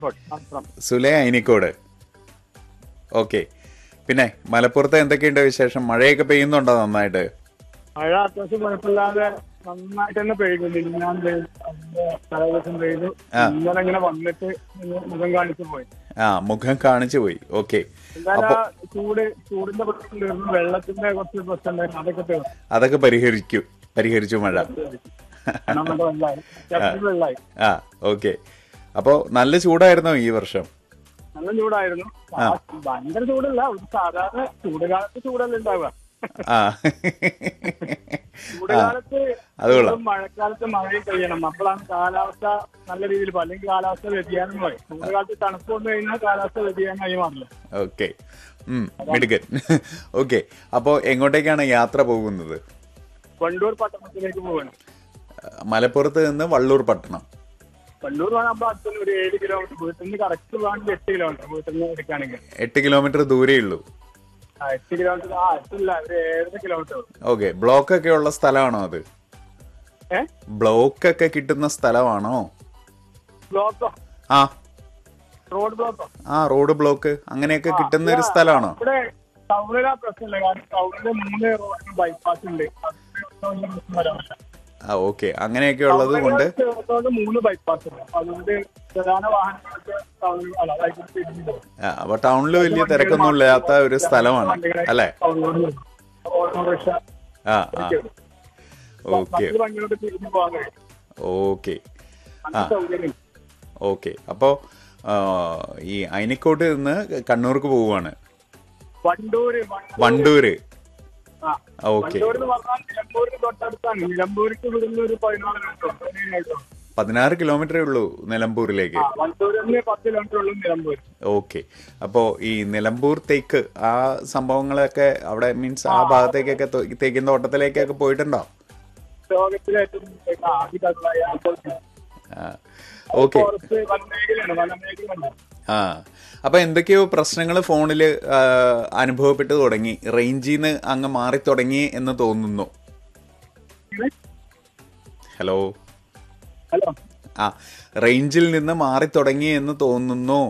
മലപ്പുറം സുലൈ അയിനിക്കോട് okay പിന്നെ മലപ്പുറത്ത് എന്തൊക്കെയുണ്ട് വിശേഷം മഴയൊക്കെ പെയ്യുന്നുണ്ടോ നന്നായിട്ട് മഴ അത്യാവശ്യം കുഴപ്പമില്ലാതെ നന്നായിട്ട് തന്നെ പെയ്തു മിന്നാൻ പെയ്തു അതിന്റെ തലേ ദിവസം പെയ്തു ഇന്നലെ ഇങ്ങനെ വന്നിട്ട് ഇങ്ങനെ മുഖം കാണിച്ചു പോയി ആ മുഖം കാണിച്ചു പോയി ഓക്കെ എന്തായാലും ആ ചൂട് ചൂടിന്റെ പ്രശ്നം തീർന്നു വെള്ളത്തിന്റെ കുറച്ച് പ്രശ്നം ഉണ്ടായിരുന്നു അതൊക്കെ തീർന്നു അതൊക്കെ പരിഹരിക്കും പരിഹരിച്ചു മഴ നമ്മുടെ വെള്ളമായി അത്യാവശ്യം വെള്ളമായി ആ ഓക്കെ അപ്പോൾ നല്ല ചൂടായിരുന്നോ ഈ വർഷം നല്ല ചൂടായിരുന്നു ആ, ഭയങ്കര ചൂടല്ല ഒരു സാധാരണ ചൂട് കാലത്ത് ചൂടല്ല ഉണ്ടാവുക ആ ചൂട് കാലത്ത് അത് കൊള്ളാം. ചൂടും മഴക്കാലത്ത് മഴയും പെയ്യണം അപ്പോഴാണ് കാലാവസ്ഥ നല്ല രീതിയിൽ പോകും. അല്ലെങ്കിൽ കാലാവസ്ഥ വ്യതിയാനം പറയും ചൂട് കാലത്ത് തണുപ്പ് വന്നു കഴിഞ്ഞാൽ കാലാവസ്ഥ വ്യതിയാനമായി മാറില്ല ഓക്കെ മിടുക്കൻ ഓക്കെ അപ്പോൾ എങ്ങോട്ടേക്കാണ് യാത്ര പോകുന്നത് വണ്ടൂർ പട്ടണത്തിലേക്ക് പോകണം മലപ്പുറത്ത് നിന്ന് വള്ളൂർ പട്ടണം വണ്ടൂർ വേണം നമ്മൾ അടുത്തുനിന്ന് ഒരു ഏഴ് കിലോമീറ്റർ വീട്ടിൽ നിന്ന് കറക്റ്റ് വേണമെങ്കിൽ എട്ട് കിലോമീറ്റർ വീട്ടിൽ നിന്ന് എടുക്കുകയാണെങ്കിൽ എട്ട് കിലോമീറ്റർ ദൂരേ ഉള്ളൂ ആ എട്ട് കിലോമീറ്റർ ആ എട്ടില്ല ഒരു ഏഴര കിലോമീറ്റർ ഓക്കെ ബ്ലോക്ക് ഒക്കെ ഉള്ള സ്ഥലമാണോ അത് ഏ ബ്ലോക്ക് ഒക്കെ കിട്ടുന്ന സ്ഥലമാണോ ബ്ലോക്കോ ആ റോഡ് ബ്ലോക്കോ ആ റോഡ് ബ്ലോക്ക് അങ്ങനെയൊക്കെ കിട്ടുന്ന ഒരു സ്ഥലമാണോ ഇവിടെ ടൗണിൽ ആ പ്രശ്നമില്ല കാരണം ടൗണില് മൂന്ന് റോഡിന് ബൈപ്പാസ് ഉണ്ട് അതുകൊണ്ട് വലിയ പ്രശ്നം വരാനില്ല. ആ ഓക്കെ അങ്ങനെയൊക്കെ ഉള്ളത് കൊണ്ട് ചേർത്തോണ്ട് മൂന്ന് ബൈപ്പാസ് ഉണ്ട് അതുകൊണ്ട് പ്രധാന വാഹനങ്ങൾക്ക് ടൗണിൽ അല്ല വൈകിട്ട് തിരിഞ്ഞു പോകും ആ, അപ്പൊ ടൗണിൽ വലിയ തിരക്കൊന്നും ഇല്ലാത്ത ഒരു സ്ഥലമാണ് അല്ലേ ടൗണിലോട്ട് വരും. ഓട്ടോറിക്ഷ ആ ആ ഓക്കെ മറ്റു വണ്ടികളോട് തിരിഞ്ഞു പോകാൻ കഴിയും ഓക്കെ അങ്ങനെ സൗകര്യം ഓക്കെ അപ്പോൾ ഈ അയനിക്കോട്ട് നിന്ന് കണ്ണൂർക്ക് പോവുകയാണ് വണ്ടൂര് വണ്ടൂര് വണ്ടൂര് ആ ഓക്കെ വണ്ടൂർ എന്ന് പറഞ്ഞാൽ നിലമ്പൂരിന് തൊട്ടടുത്താണ് നിലമ്പൂർക്ക് ഇവിടുന്ന് ഒരു പതിനാല് കിലോമീറ്റർ പതിനേഴ് കിലോമീറ്റർ പതിനാറ് കിലോമീറ്ററേ ഉള്ളൂ നിലമ്പൂരിലേക്ക് ആ വണ്ടൂരിൽ നിന്ന് പത്ത് കിലോമീറ്റർ ഉള്ളൂ നിലമ്പൂർ ഓക്കെ അപ്പോൾ ഈ നിലമ്പൂർ തേക്ക് ആ സംഭവങ്ങളൊക്കെ അവിടെ മീൻസ് ആ ഭാഗത്തേക്കൊക്കെ തൊ- തേക്കിൻ തോട്ടത്തിലേക്കൊക്കെ പോയിട്ടുണ്ടോ ലോകത്തിലെ ഏറ്റവും ആദ്യകാലമായ ഓക്കെ ഫോറസ്റ്റ് വനമേഖലയാണ് വനമേഖലയാണ് ആ അപ്പൊ എന്തൊക്കെയോ പ്രശ്നങ്ങൾ ഫോണിൽ അനുഭവപ്പെട്ടു തുടങ്ങി റേഞ്ചിൽ നിന്ന് അങ്ങ് മാറി തുടങ്ങി എന്ന് തോന്നുന്നു ഹലോ ഹലോ ആ റേഞ്ചിൽ നിന്ന് മാറി തുടങ്ങി എന്ന് തോന്നുന്നു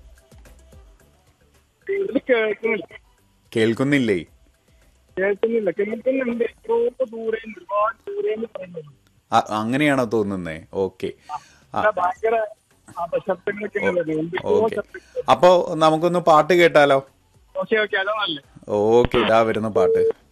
ഇത് കേൾക്കുന്നില്ല കേൾക്കുന്നില്ലേ കേൾക്കുന്നില്ല കേൾക്കുന്നുണ്ട് എത്രയോ ദൂരെ ഒരുപാട് ദൂരെ പറയുന്നത് ആ, അങ്ങനെയാണോ തോന്നുന്നേ ഓക്കെ ആ ഭയങ്കര അപശബ്ദങ്ങളൊക്കെ എന്തൊക്കെയോ ഓക്കെ ശബ്ദങ്ങൾ അപ്പോ നമുക്കൊന്ന് പാട്ട് കേട്ടാലോ ഓക്കെ ഓക്കെ അതാ നല്ലത് ഓക്കെ ഇതാ വരുന്ന പാട്ട്